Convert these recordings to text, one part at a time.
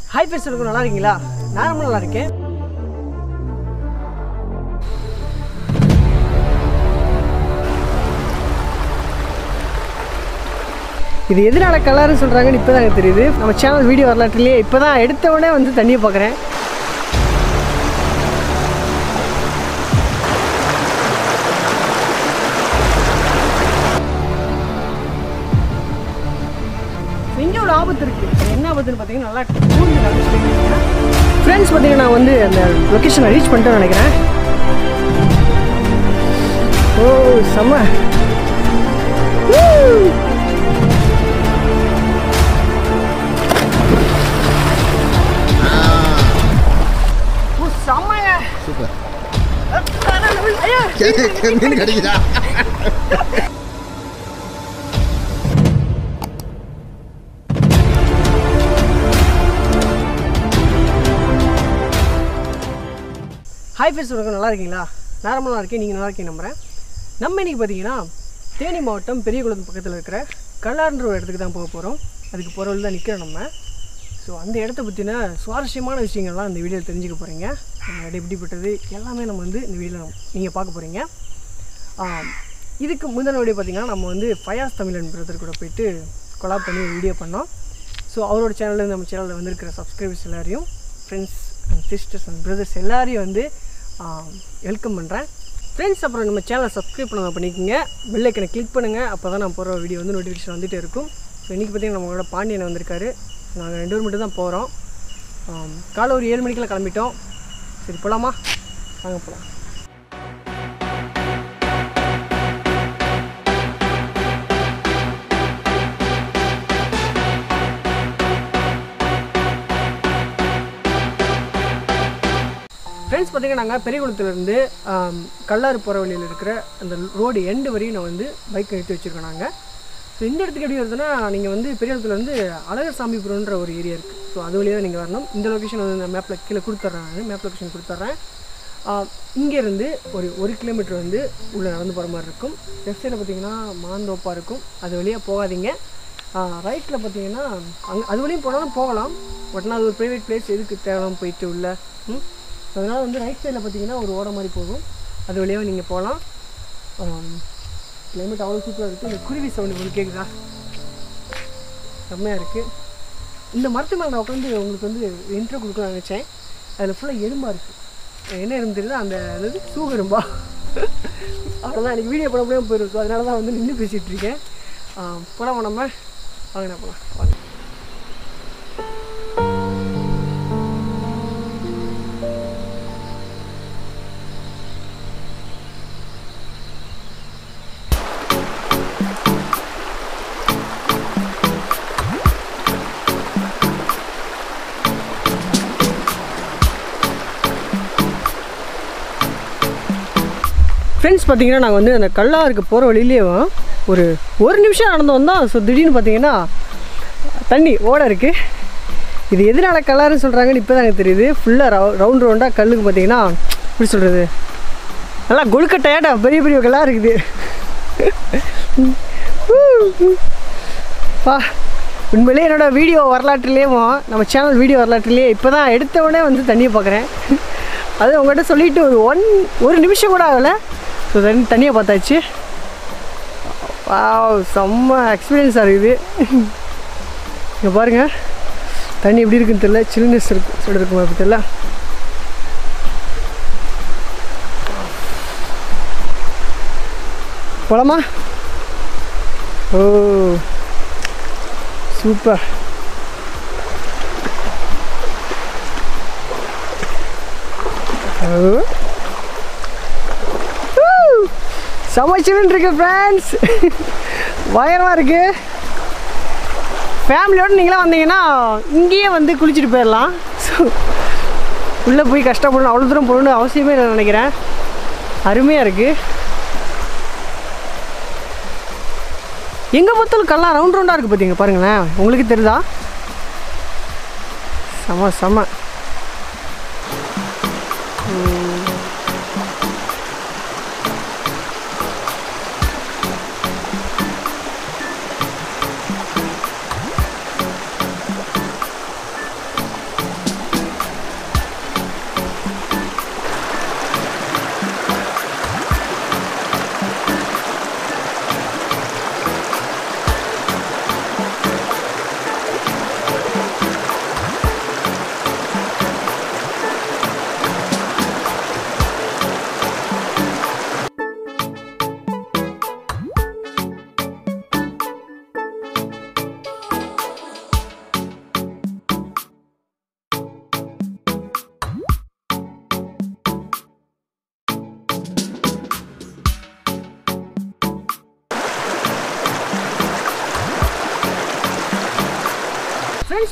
Hi பேர் சொல்லுங்க நல்லா இருக்கீங்களா நான் ரொம்ப நல்லா இருக்கேன் இது எதனால கலர்னு சொல்கிறாங்கன்னு இப்போ தான் எனக்கு தெரியுது நம்ம சேனல் வீடியோ வரலாற்றுலேயே இப்போ தான் எடுத்த உடனே வந்து தண்ணியை பார்க்குறேன் இங்கே ஒரு ஆபத்து இருக்குது என்ன ஆபத்துன்னு பார்த்தீங்கன்னா நல்லா கூர்ந்து ஃப்ரெண்ட்ஸ் பார்த்தீங்கன்னா நான் வந்து அந்த லொக்கேஷனை ரீச் பண்ணிட்டேன்னு நினைக்கிறேன் ஓ செம்ம Woo! ஓ, செம்மங்க. சூப்பர் ஐயா, மீன் கிடைக்குதா ஹாய் ஃப்ரெண்ட்ஸ் வணக்கம் நல்லா இருக்கீங்களா நான் ரொம்ப நல்லா இருக்கேன் நீங்கள் நல்லா இருக்கீங்க நம்புகிறேன் நம்ம இன்றைக்கி பார்த்தீங்கன்னா தேனி மாவட்டம் பெரியகுளம் பக்கத்தில் இருக்கிற கல்லார்ன்ற ஒரு இடத்துக்கு தான் போக போகிறோம் அதுக்கு போகிற வழி தான் நிற்கிறோம் நம்ம ஸோ அந்த இடத்த பற்றின சுவாரஸ்யமான விஷயங்கள்லாம் இந்த வீடியோவில் தெரிஞ்சுக்க போகிறீங்க அந்த இடம் எப்படிப்பட்டது எல்லாமே நம்ம வந்து இந்த வீடியோவில் நீங்கள் பார்க்க போகிறீங்க இதுக்கு முந்தின வீடியோ பார்த்தீங்கன்னா நம்ம வந்து ஃபயாஸ் தமிழன் பிரதர் கூட போயிட்டு கொலாப் பண்ணி ஒரு வீடியோ பண்ணோம் ஸோ அவரோட சேனலில் நம்ம சேனலில் வந்திருக்கிற சப்ஸ்கிரைபர்ஸ் எல்லாரையும் friends and sisters and brothers எல்லாரையும் வந்து வெல்கம் பண்ணுறேன் ஃப்ரெண்ட்ஸ் அப்புறம் நம்ம சேனலை சப்ஸ்கிரைப் பண்ண பண்ணிக்கோங்க பெல்லைக்கனை கிளிக் பண்ணுங்கள் அப்போ தான் நான் போகிற வீடியோ வந்து நோட்டிஃபிகேஷன் வந்துகிட்டே இருக்கும் ஸோ இன்றைக்கி பார்த்தீங்கன்னா நம்மளோட பாண்டியன் வந்திருக்காரு நாங்கள் ரெண்டு பேர் மட்டும் தான் போகிறோம் காலை ஒரு ஏழு மணிக்கெல்லாம் கிளம்பிட்டோம் சரி போகலாமா வாங்க போகலாம் ஃப்ரெண்ட்ஸ் பார்த்தீங்கன்னா நாங்கள் பெரியகுளத்துலேருந்து கல்லாறு போகிற வழியில் இருக்கிற அந்த ரோடு எண்டு வரையும் நான் வந்து பைக் நிறுத்தி வச்சுருக்கோம் நாங்கள் ஸோ இந்த இடத்துக்கு எப்படி வருதுன்னா நீங்கள் வந்து பெரியகுளத்துலேருந்து அழகர் சாமிபுரம்ன்ற ஒரு ஏரியா இருக்குது ஸோ அது வழியாக தான் நீங்கள் வரணும் இந்த லொக்கேஷன் வந்து நான் மேப்பில் கீழே கொடுத்துட்றேன் நான் மேப் லொக்கேஷன் கொடுத்துட்றேன் இங்கேருந்து ஒரு ஒரு கிலோமீட்டர் வந்து உள்ளே நடந்து போகிற மாதிரி இருக்கும் லெஃப்ட் சைடில் பார்த்தீங்கன்னா மாந்தோப்பாக இருக்கும் அது வழியாக போகாதீங்க ரைட்டில் பார்த்தீங்கன்னா அங்கே அது வழியும் போனாலும் போகலாம் பட் நான் அது ஒரு ப்ரைவேட் பிளேஸ் எதுக்கு தேவையில்லாம போயிட்டு உள்ள ம் அதனால் வந்து ரைட் சைடில் பார்த்தீங்கன்னா ஒரு ஓட மாதிரி போகும் அது வழியாக நீங்கள் போகலாம் கிளைமேட் அவ்வளோ சூப்பராக இருக்குது இந்த குருவி சவுண்டு உங்களுக்கு கேட்குதா செம்மையாக இருக்குது இந்த மரத்து மேலே நான் உட்காந்து உங்களுக்கு வந்து இன்ட்ரோ கொடுக்கலாம்னு நினச்சேன் அதில் ஃபுல்லாக எறும்பாக இருக்குது என்ன எறும்பு தெரியுது அந்த அதாவது சூகரும்பா அவ்வளோதான் எனக்கு வீடியோ பண்ண முடியாமல் போயிடும் ஸோ அதனால தான் வந்து நின்று பேசிகிட்டு இருக்கேன் போகலாமா நம்ம வாங்கினா போகலாம் வாங்க ஃப்ரெண்ட்ஸ் பார்த்தீங்கன்னா நாங்கள் வந்து அந்த கல்லாருக்கு போகிற வழியிலே ஒரு ஒரு நிமிஷம் நடந்து வந்தோம் ஸோ திடீர்னு பார்த்தீங்கன்னா தண்ணி ஓட இருக்குது இது எதனால கல்லாருன்னு சொல்கிறாங்கன்னு இப்போ தான் எனக்கு தெரியுது ஃபுல்லாக ரவு ரவுண்ட் ரவுண்டாக கல்லுக்கு பார்த்தீங்கன்னா எப்படி சொல்கிறது நல்லா கொழுக்கட்டையாட்டா பெரிய பெரிய கல்லாக இருக்குது பா உண்மையிலே என்னோடய வீடியோ வரலாற்றுலேயும் நம்ம சேனல் வீடியோ வரலாற்றுலேயே இப்போ தான் எடுத்த உடனே வந்து தண்ணியை பார்க்குறேன் அது உங்கள்கிட்ட சொல்லிவிட்டு ஒரு ஒன் ஒரு நிமிஷம் கூட ஆகலை ஸோ தண்ணி தண்ணியை பார்த்தாச்சு வா செம்ம எக்ஸ்பீரியன்ஸாக இருக்குது இங்கே பாருங்கள் தண்ணி எப்படி இருக்குன்னு தெரியல சில்னஸ் இருக்கு சொல்ல இருக்குமா அப்படி தெரியல போலாமா ஓ சூப்பர் சமைச்சின்னு இருக்கு ஃப்ரெண்ட்ஸ் பயங்கரமாக இருக்கு ஃபேமிலியோடு நீங்களாம் வந்தீங்கன்னா இங்கேயே வந்து குளிச்சுட்டு போயிடலாம் ஸோ உள்ளே போய் கஷ்டப்படணும் அவ்வளோ தூரம் போகணுன்னு அவசியமே இல்லை நினைக்கிறேன் அருமையாக இருக்குது எங்கே பார்த்தாலும் கல்லாம் ரவுண்ட் ரவுண்டாக இருக்குது பார்த்தீங்க பாருங்களேன் உங்களுக்கு தெரியுதா செம செம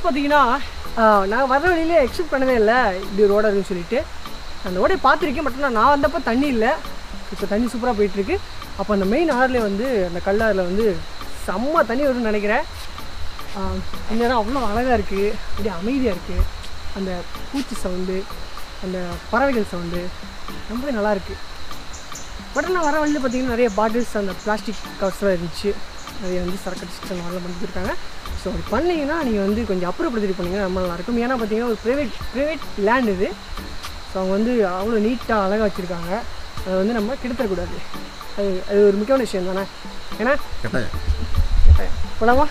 பார்த்தீங்கன்னா ஆஹ், நான் வர வழியிலே எக்ஸ்பெக்ட் பண்ணவே இல்லை இப்படி ரோடாக இருக்குன்னு சொல்லிட்டு அந்த ஓடையை பார்த்துருக்கேன் பட் நான் வந்தப்போ தண்ணி இல்லை இப்போ தண்ணி சூப்பராக போயிட்டுருக்கு அப்போ அந்த மெயின் ஆறுல வந்து அந்த கல்லாறில் வந்து செம்ம தண்ணி வரும்னு நினைக்கிறேன் ஆஹ், இந்த இடம் அவ்வளோ அழகாக இருக்குது அப்படியே அமைதியாக இருக்குது அந்த பூச்சி சவுண்டு அந்த பறவைகள் சவுண்டு ரொம்பவே நல்லா இருக்குது பட் நான் வர வழியில் பார்த்தீங்கன்னா நிறைய பாட்டில்ஸ் அந்த பிளாஸ்டிக் கவர்ஸ்லாம் இருந்துச்சு நிறைய வந்து சரக்கு சிஸ்டம் நல்லா பண்ணிருக்காங்க ஸோ அப்படி பண்ணீங்கன்னா நீங்கள் வந்து கொஞ்சம் அப்புறப்படுத்திட்டு போனீங்கன்னா ரொம்ப நல்லாயிருக்கும் ஏன்னா பார்த்தீங்கன்னா ஒரு ப்ரைவேட் ப்ரைவேட் லேண்ட் இது ஸோ அவங்க வந்து அவ்வளோ நீட்டாக அழகாக வச்சுருக்காங்க அதை வந்து நம்ம கெடுத்துடக்கூடாது அது அது ஒரு முக்கியமான விஷயம் தானே ஏன்னா கட்டாயம் போலாமா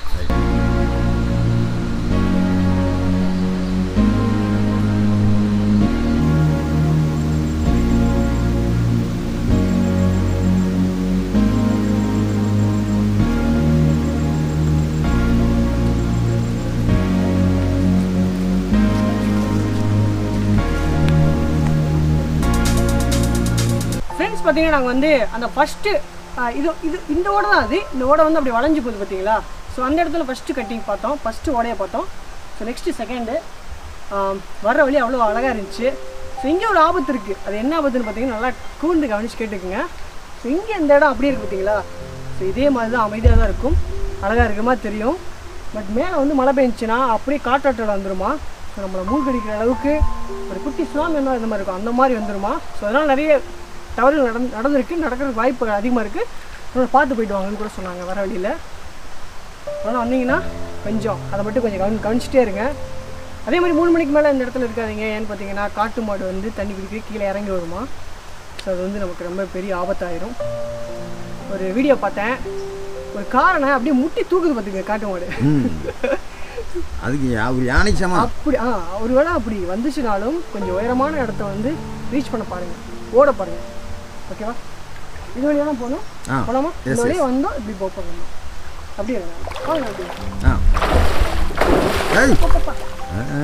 ஃப்ரெண்ட்ஸ் பார்த்தீங்கன்னா நாங்கள் வந்து அந்த ஃபஸ்ட்டு இது இது இந்த ஓடை தான் அது இந்த ஓடை வந்து அப்படி வளைஞ்சு போகுது பார்த்தீங்களா ஸோ அந்த இடத்துல ஃபஸ்ட்டு கட்டிங் பார்த்தோம் ஃபஸ்ட்டு ஓடையை பார்த்தோம் ஸோ நெக்ஸ்ட்டு செகண்டு வர்ற வழி அவ்வளோ அழகாக இருந்துச்சு ஸோ இங்கே ஒரு ஆபத்து இருக்குது அது என்ன ஆபத்துன்னு பார்த்தீங்கன்னா நல்லா கூர்ந்து கவனிச்சு கேட்டுக்குங்க ஸோ இங்கே இந்த இடம் அப்படியே இருக்குது பார்த்தீங்களா ஸோ இதே மாதிரி தான் அமைதியாக தான் இருக்கும் அழகாக இருக்கிற மாதிரி தெரியும் பட் மேலே வந்து மழை பெஞ்சுன்னா அப்படியே காட்டாற்றோட வந்துருமா ஸோ நம்மளை மூழ்கடிக்கிற அளவுக்கு ஒரு குட்டி சுனாமி என்ன இந்த மாதிரி இருக்கும் அந்த மாதிரி வந்துருமா ஸோ அதனால் நிறைய தவறுகள் நடந்து நடந்திருக்கு நடக்கிறதுக்கு வாய்ப்பு அதிகமாக இருக்குது அதனால் பார்த்து போயிட்டு வாங்கன்னு கூட சொன்னாங்க வர வழியில் அதனால் வந்தீங்கன்னா கொஞ்சம் அதை மட்டும் கொஞ்சம் கவனி கவனிச்சிட்டே இருங்க அதே மாதிரி மூணு மணிக்கு மேலே இந்த இடத்துல இருக்காதீங்க ஏன்னு பார்த்தீங்கன்னா காட்டு மாடு வந்து தண்ணி குடிக்க கீழே இறங்கி வருமா ஸோ அது வந்து நமக்கு ரொம்ப பெரிய ஆபத்தாயிரும் ஒரு வீடியோ பார்த்தேன் ஒரு காரனை அப்படியே முட்டி தூக்குது பார்த்துங்க காட்டு மாடு ம் அதுக்கு யா- ஒரு யானை சமா அப்படி ஆ ஒருவேளை அப்படி வந்துச்சுனாலும் கொஞ்சம் உயரமான இடத்த வந்து ரீச் பண்ண பாருங்க ஓட பாருங்க ஓகேவா இது வழியாக தான் போகணும் ஆ போலாமா yes, இந்த வழியாக வந்தோம் இப்படி போக போகணும் அப்படியே இருங்க வாங்க அப்படியே ஆ ஏய் ஆ, ஆ.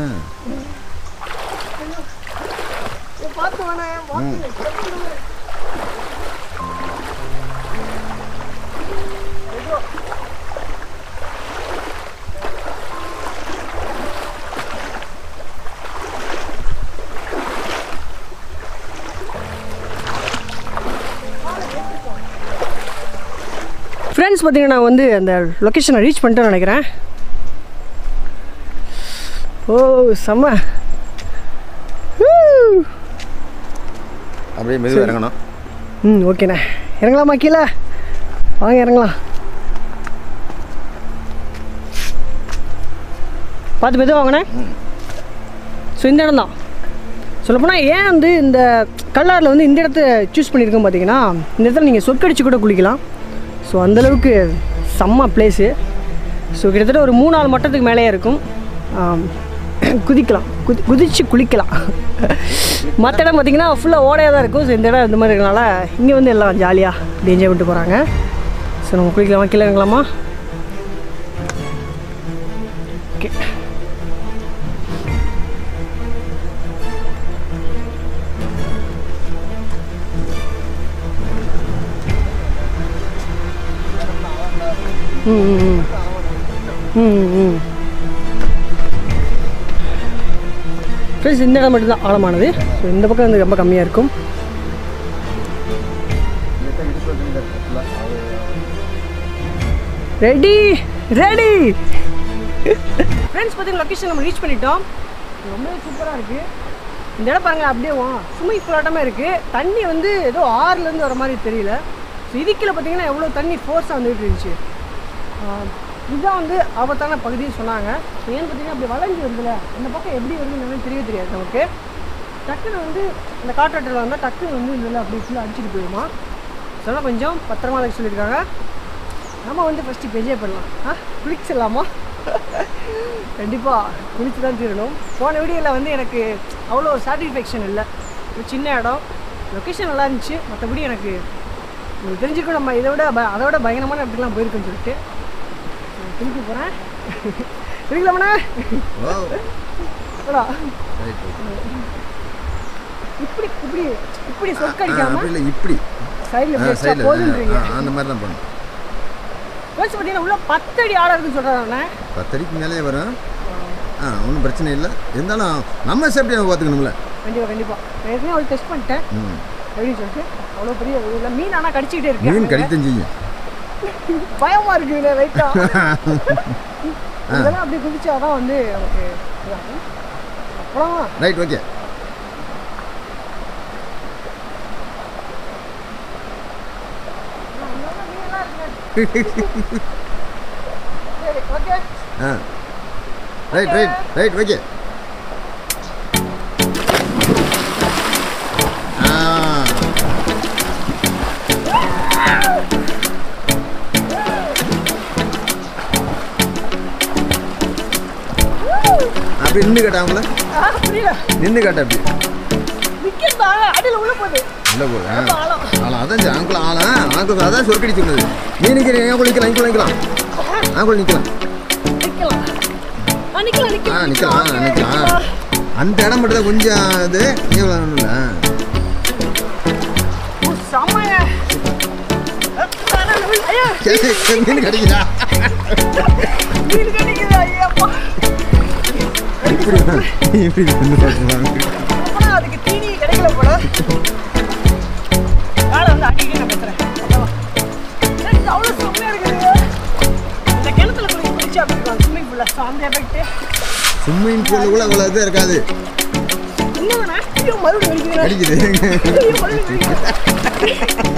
ஏய், பார்த்து வேணாம் பார்த்து ஃப்ரெண்ட்ஸ் பார்த்தீங்கன்னா நான் வந்து அந்த லொக்கேஷனை ரீச் பண்ணிட்டேன்னு நினைக்கிறேன் ஓ செம்ம Woo! அப்படியே மெதுவாக இறங்கணும் ம் ஓகேண்ணே இறங்கலாமா கீழே வாங்க இறங்கலாம் பார்த்து மெதுவாக வாங்கண்ணே ஸோ இந்த இடம் தான் சொல்லப்போனால் ஏன் வந்து இந்த கல்லாரில் வந்து இந்த இடத்த சூஸ் பண்ணியிருக்கோம் பார்த்தீங்கன்னா இந்த இடத்துல நீங்கள் சொற்கடிச்சு கூட குளிக்கலாம் ஸோ அந்தளவுக்கு செம்ம பிளேஸு ஸோ கிட்டத்தட்ட ஒரு மூணு நாலு மட்டத்துக்கு மேலேயே இருக்கும் ஆம், குதிக்கலாம் குதி குதிச்சு குளிக்கலாம் மற்ற இடம் பார்த்தீங்கன்னா ஃபுல்லாக ஓடையாக தான் இருக்கும் ஸோ இந்த இடம் இந்த மாதிரி இருக்கனால இங்கே வந்து எல்லாம் ஜாலியாக இப்படி என்ஜாய் பண்ணிட்டு போகிறாங்க ஸோ நம்ம குளிக்கலாமா கீழே இறங்கலாமா ஓகே ம் ம், ம் ம் ம் ஃப்ரெண்ட்ஸ் இந்த இடம் மட்டும்தான் ஆழமானது ஸோ இந்த பக்கம் வந்து ரொம்ப கம்மியாக இருக்கும் ரெடி ரெடி ஃப்ரெண்ட்ஸ் பார்த்தீங்கன்னா லொக்கேஷன் நம்ம ரீச் பண்ணிட்டோம் ரொம்பவே சூப்பராக இருக்குது இந்த இடம் பாருங்க அப்படியே ஸ்விம்மிங் ஃபுல்லாட்டமே இருக்குது தண்ணி வந்து ஏதோ ஆறுலேருந்து வர மாதிரி தெரியல ஸோ இதுக்கில் பார்த்தீங்கன்னா எவ்வளோ தண்ணி ஃபோர்ஸாக வந்துட்டு இருந்துச்சு ஆஹ் இதுதான் வந்து ஆபத்தான பகுதின்னு சொன்னாங்க ஸோ ஏன்னு பார்த்தீங்கன்னா அப்படி வளைஞ்சு வருதுல அந்த பக்கம் எப்படி வருதுன்னு எனக்கு தெரியவே தெரியாது நமக்கு டக்குன்னு வந்து அந்த காற்றாற்றில் வந்தால் டக்குன்னு வந்து இதில் அப்படி ஃபுல்லாக அடிச்சுட்டு போயிடுமா அதெல்லாம் கொஞ்சம் பத்திரமா இருக்க சொல்லியிருக்காங்க நம்ம வந்து ஃபஸ்ட்டு இப்போ என்ஜாய் பண்ணலாம் ஆ குளிச்சிடலாமா கண்டிப்பாக குளிச்சு தான் தீரணும் போன வீடியோவில் வந்து எனக்கு அவ்வளோ ஒரு சாட்டிஸ்ஃபேக்ஷன் இல்லை ஒரு சின்ன இடம் லொக்கேஷன் நல்லா இருந்துச்சு மற்றபடி எனக்கு உங்களுக்கு தெரிஞ்சிருக்கும் நம்ம இதை விட ப- அதை விட பயங்கரமான இடத்துக்குலாம் போயிருக்கோன்னு சொல்லிட்டு நான் குளிக்க போகிறேன் குளிக்கலாமண்ணா ஓ போடா ரைட் இப்படி இப்படி இப்படி ஆ, சொற்கடிக்காம அப்படி இல்லை இப்படி சைடில் ஆ எப்படி வச்சா சைடில் போதுன்றீங்க அந்த மாதிரி தான் பண்ணணும் யோசிச்சு பார்த்தீங்கன்னா உள்ள பத்து அடி ஆழம் இருக்குன்னு சொல்கிறாங்க பத்தடிக்கு மேலே வரும் ஆ ஒன்றும் பிரச்சனை இல்லை இருந்தாலும் நம்ம சேஃப்டி நம்ம பார்த்துக்கணும்ல கண்டிப்பாக கண்டிப்பாக நான் ஏற்கனவே அவள் டெஸ்ட் பண்ணிட்டேன் ம் அப்படின்னு சொல்லிட்டு அவ்வளோ பெரிய இல்லை மீன் ஆனால் கடிச்சிக்கிட்டே இருக்கு மீன் கடித்தம் செய்யும் பயமாக இருக்குது லைட்டாக இதெல்லாம் அப்படி குதிச்சாதான் வந்து நமக்கு இதாகும் அப்புறம் ரைட் ஓகே சரி okay ah right right right okay ah அப்படி நின்று கேட்டாங்கள ஆ புரியல நின்று கேட்ட அப்படி விக்கெட் அடியில் உள்ள போகுது இல்லை போது ஆ ரொம்ப ஆழம் ஆளா அதான் ஆங்கிள் ஆளா ஆங்கிள் அதான் சொற்கடி சொன்னது நீ நிற்கிறேன் என் கூட நிற்கலாம் என் கூட நிற்கலாம் ஆங்கிள் நிற்கலாம் நிக்கலாம் ஆ நிக்கலாம் ஆ நிக்கலாம் நிற்கலாம் okay, நிற்கலாம் அந்த இடம் மட்டும் தான் கொஞ்சம் இது எவ்வளோ ஒன்றும் இல்லை ஓ, செம்மங்க. அப்பாடா, லெவல். ஐயா, மீன் கிடைக்குதா மீன் கிடைக்குது, ஐயா, அப்பா. இப்படி இப்படி வந்து பார்த்துருவாங்க அப்பனா அதுக்கு தீனி கிடைக்கல போல காலை வந்து அடிக்கடி நான் பேசுறேன் அவ்வளவா. எனக்கு அவ்வளோ செம்மையா இருக்குது இந்த கிணத்துல குளிச்சு குளிச்சு அப்படி இருக்கும் ஸ்விம்மிங் பூல்ல ஸோ அந்த எஃபெக்ட் ஸ்விம்மிங் பூலில் கூட அவ்வளோ இது இருக்காது இன்னும் ஐயோ மறுபடியும் வலிக்குதுண்ணா. அடிக்குது ஐயோ, மறுபடியும் வலிக்குது.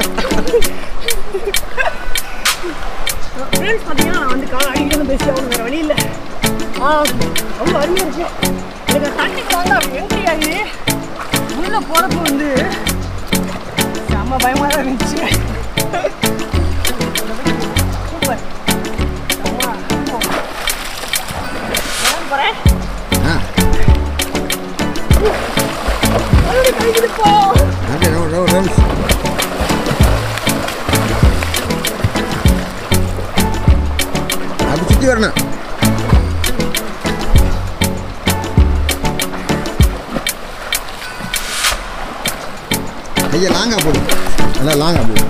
ஃப்ரெண்ட்ஸ் பார்த்தீங்கன்னா நான் வந்து காலை அடிக்கணும் பேசி ஆகணும் வேறு வழி இல்லை ஆ ரொம்ப அருமையாக இருக்கு எனக்கு தண்ணிக்கு வந்து அப்படி என்ட்ரி ஆகி உள்ளே போகிறப்ப வந்து செம்ம பயமாக தான் இருந்துச்சு சூப்பர் செம்ம போகிறேன் ஆ மறுபடியும் கழிக்குதுப்பா அப்படியே ரவு ரவு ரவுண்ட்ஸ் அப்படி சுற்றி வரணும் ஐயா லாங்கா போடும் நல்லா லாங்கா போடும்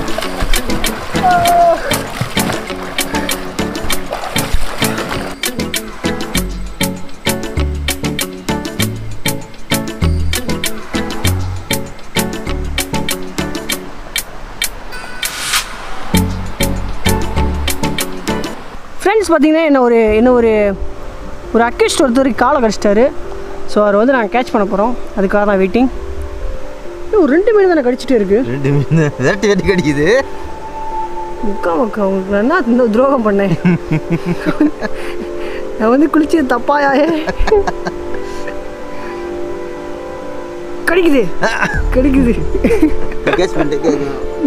ஃப்ரெண்ட்ஸ் பார்த்தீங்கன்னா என்ன ஒரு என்ன ஒரு ஒரு அக்யூஸ்ட் ஒருத்தர் காலை கடிச்சிட்டாரு ஸோ அவர் வந்து நாங்கள் கேட்ச் பண்ண போகிறோம் அதுக்காக தான் வெயிட்டிங் ஒரு ரெண்டு மீன் தானே கடிச்சிட்டே இருக்கு ரெண்டு மீன் விரட்டி வெட்டி கடிக்குது முக்கா முக்கா உங்களுக்கு நான் என்ன இந்த துரோகம் பண்ணேன் நான் வந்து குளிச்சது தப்பாயாயே கடிக்குது கடிக்குது கேஸ் பண்ணிட்டு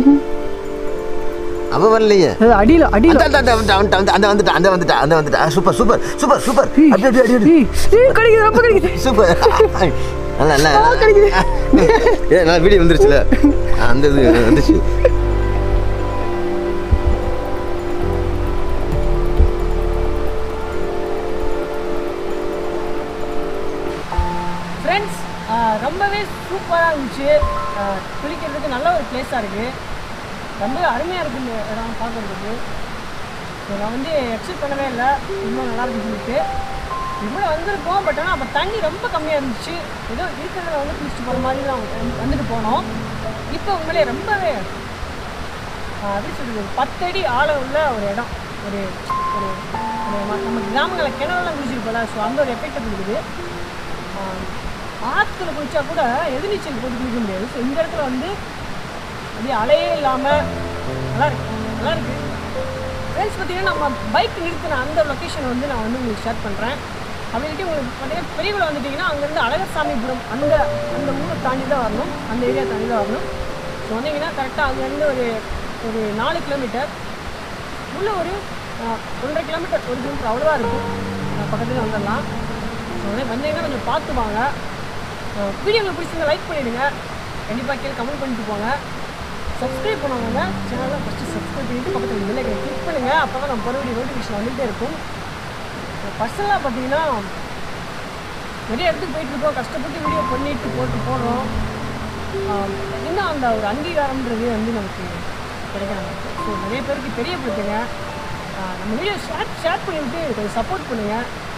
அவ வரலையே அது அடியில் அடியில் அந்த அந்த அந்த அந்த அந்த அந்த வந்துட்டா அந்த வந்துட்டா அந்த வந்துட்டா சூப்பர் சூப்பர் சூப்பர் சூப்பர் அப்படி அப்படி அப்படி ஏய், ஏய், கடிக்குது ரொம்ப கடிக்குது சூப்பர் நல்லா நல்லா ஆ, கடிக்குது ஏ நான் வீடியோ வந்துருச்சுல ஆ, அந்த இது வந்துச்சு ஃப்ரெண்ட்ஸ் ரொம்பவே சூப்பராக இருந்துச்சு ஆஹ் குளிக்கிறதுக்கு நல்ல ஒரு பிளேஸாக இருக்குது ரொம்பவே அருமையாக இருக்குது இந்த இடம் பார்க்குறதுக்கு ஸோ நான் வந்து எக்ஸ்பெக்ட் பண்ணவே இல்லை இன்னும் நல்லா இருக்குன்னு சொல்லிட்டு இவ்வளோ வந்திருக்கோம் பட் ஆனால் அப்போ தண்ணி ரொம்ப கம்மியாக இருந்துச்சு ஏதோ இருக்கிறதுல வந்து குளிச்சுட்டு போகிற மாதிரி தான் வந்து- வந்துட்டு போனோம் இப்போ உண்மையிலே ரொம்பவே ஆஹ் எப்படி சொல்கிறது ஒரு பத்தடி ஆழம் உள்ள ஒரு இடம் ஒரு ஒரு ஒரு ம- நம்ம கிராமங்களில் கிணறுலாம் குளிச்சிருப்போம்ல ஸோ அந்த ஒரு எஃபெக்ட் இருக்குது ஆஹ் ஆற்றுல குளிச்சா கூட எதிர்நீச்சல் போட்டு குளிக்க முடியாது ஸோ இந்த இடத்துல வந்து அப்படியே அலையே இல்லாமல் நல்லா இருக்கு நல்லா இருக்கு ஃப்ரெண்ட்ஸ் பார்த்தீங்கன்னா நம்ம பைக் நிறுத்தின அந்த லொக்கேஷன் வந்து நான் வந்து உங்களுக்கு ஷேர் பண்ணுறேன் அப்படின்ட்டு உங்களுக்கு பார்த்தீங்கன்னா பெரியகுளம் வந்துட்டிங்கன்னா அங்கேருந்து அழகர்சாமிபுரம் அந்த அந்த ஊரை தாண்டி தான் வரணும் அந்த ஏரியா தாண்டி தான் வரணும் ஸோ வந்தீங்கன்னா கரெக்டாக அங்கேருந்து ஒரு ஒரு நாலு கிலோமீட்டர் உள்ள ஒரு ஆஹ், ஒன்றரை கிலோமீட்டர் ஒரு கிலோமீட்டர் அவ்வளோதான் இருக்கும் பக்கத்தில் வந்துடலாம் ஸோ வந்து வந்தீங்கன்னா கொஞ்சம் பார்த்து வாங்க வீடியோ உங்களுக்கு பிடிச்சிருந்தா லைக் பண்ணிவிடுங்க கண்டிப்பாக கீழே கமெண்ட் பண்ணிட்டு போங்க சப்ஸ்கிரைப் பண்ணுவாங்க சேனலை ஃபஸ்ட்டு சப்ஸ்கிரைப் பண்ணிட்டு பக்கத்தில் பெல் ஐக்கனை கிளிக் பண்ணுங்கள் அப்போ தான் நம்ம போகிற வீடியோ நோட்டிஃபிகேஷன் வந்துகிட்டே இருக்கும் பர்சனலாக பார்த்தீங்கன்னா நிறைய இடத்துக்கு போயிட்டு இருக்கோம் கஷ்டப்பட்டு வீடியோ பண்ணிட்டு போட்டு போடுறோம் ஆஹ் இன்னும் அந்த ஒரு அங்கீகாரம்ன்றது வந்து நமக்கு கிடைக்கிறாங்க ஸோ நிறைய பேருக்கு தெரியப்படுத்துங்க ஆஹ் நம்ம வீடியோ ஷேர் ஷேர் பண்ணிவிட்டு கொஞ்சம் சப்போர்ட் பண்ணுங்கள்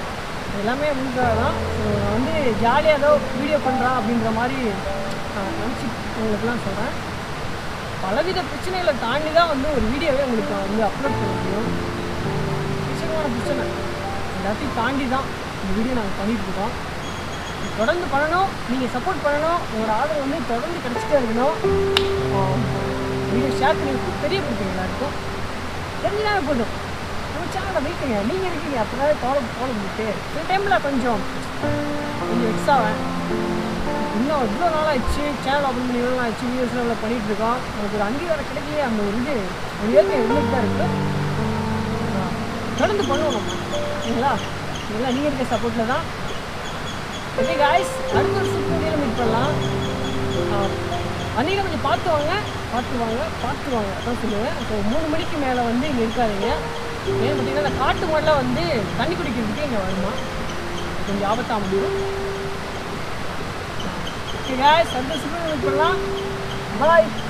எல்லாமே உங்களுக்காக தான் ஸோ நான் வந்து ஜாலியாக ஏதோ வீடியோ பண்ணுறான் அப்படின்ற மாதிரி நினச்சி உங்களுக்குலாம் சொல்கிறேன் பலவித பிரச்சனைகளை தாண்டி தான் வந்து ஒரு வீடியோவே உங்களுக்கு நான் வந்து அப்லோட் பண்ண முடியும் பிரச்சனையான பிரச்சனை எல்லாத்தையும் தாண்டி தான் இந்த வீடியோ நாங்கள் பண்ணிட்டு இருக்கோம் இது தொடர்ந்து பண்ணணும் நீங்கள் சப்போர்ட் பண்ணணும் உங்களோட ஆதரவு வந்து தொடர்ந்து கிடச்சிட்டே இருக்கணும் வீடியோ ஷேர் பண்ணி விட்டு தெரிய கொடுப்பீங்க எல்லாருக்கும் தெரிஞ்சுதானே போதும் நம்ம சேனலை வைக்கங்க நீங்கள் இருக்கீங்க அப்போ தான் ஃபாலோ ஃபாலோ பண்ணிட்டு சில டைமில் கொஞ்சம் கொஞ்சம் எக்ஸ்ட்ரா இன்னும் இவ்வளோ நாள் ஆயிடுச்சு சேனல் ஓப்பன் பண்ணி இவ்வளோ நாள் ஆயிடுச்சு வீடியோஸ்லாம் இவ்வளோ பண்ணிகிட்டு இருக்கோம் நமக்கு ஒரு அங்கீகாரம் கிடைக்கலையே அந்த ஒரு இது ஒரு இயற்கை இருந்துட்டு தான் இருக்குது தொடர்ந்து பண்ணுவோம் நம்ம சரிங்களா இதெல்லாம் நீங்கள் இருக்க சப்போர்ட்டில் தான் ஓகே காய்ஸ் அடுத்த ஒரு சூப்பர் வீடியோவில் மீட் பண்ணலாம் அன்றைக்கி கொஞ்சம் பார்த்து வாங்க பார்த்து வாங்க பார்த்து வாங்க அதான் சொல்லுவேன் ஸோ மூணு மணிக்கு மேலே வந்து இங்கே இருக்காதீங்க ஏன்னு பார்த்தீங்கன்னா இந்த காட்டு மாடெலாம் வந்து தண்ணி குடிக்கிறதுக்கு இங்கே வருமா கொஞ்சம் ஆபத்தாக முடியும் ஓகே காய்ஸ் அடுத்த சூப்பர் மீட் பண்ணலாம் பாய்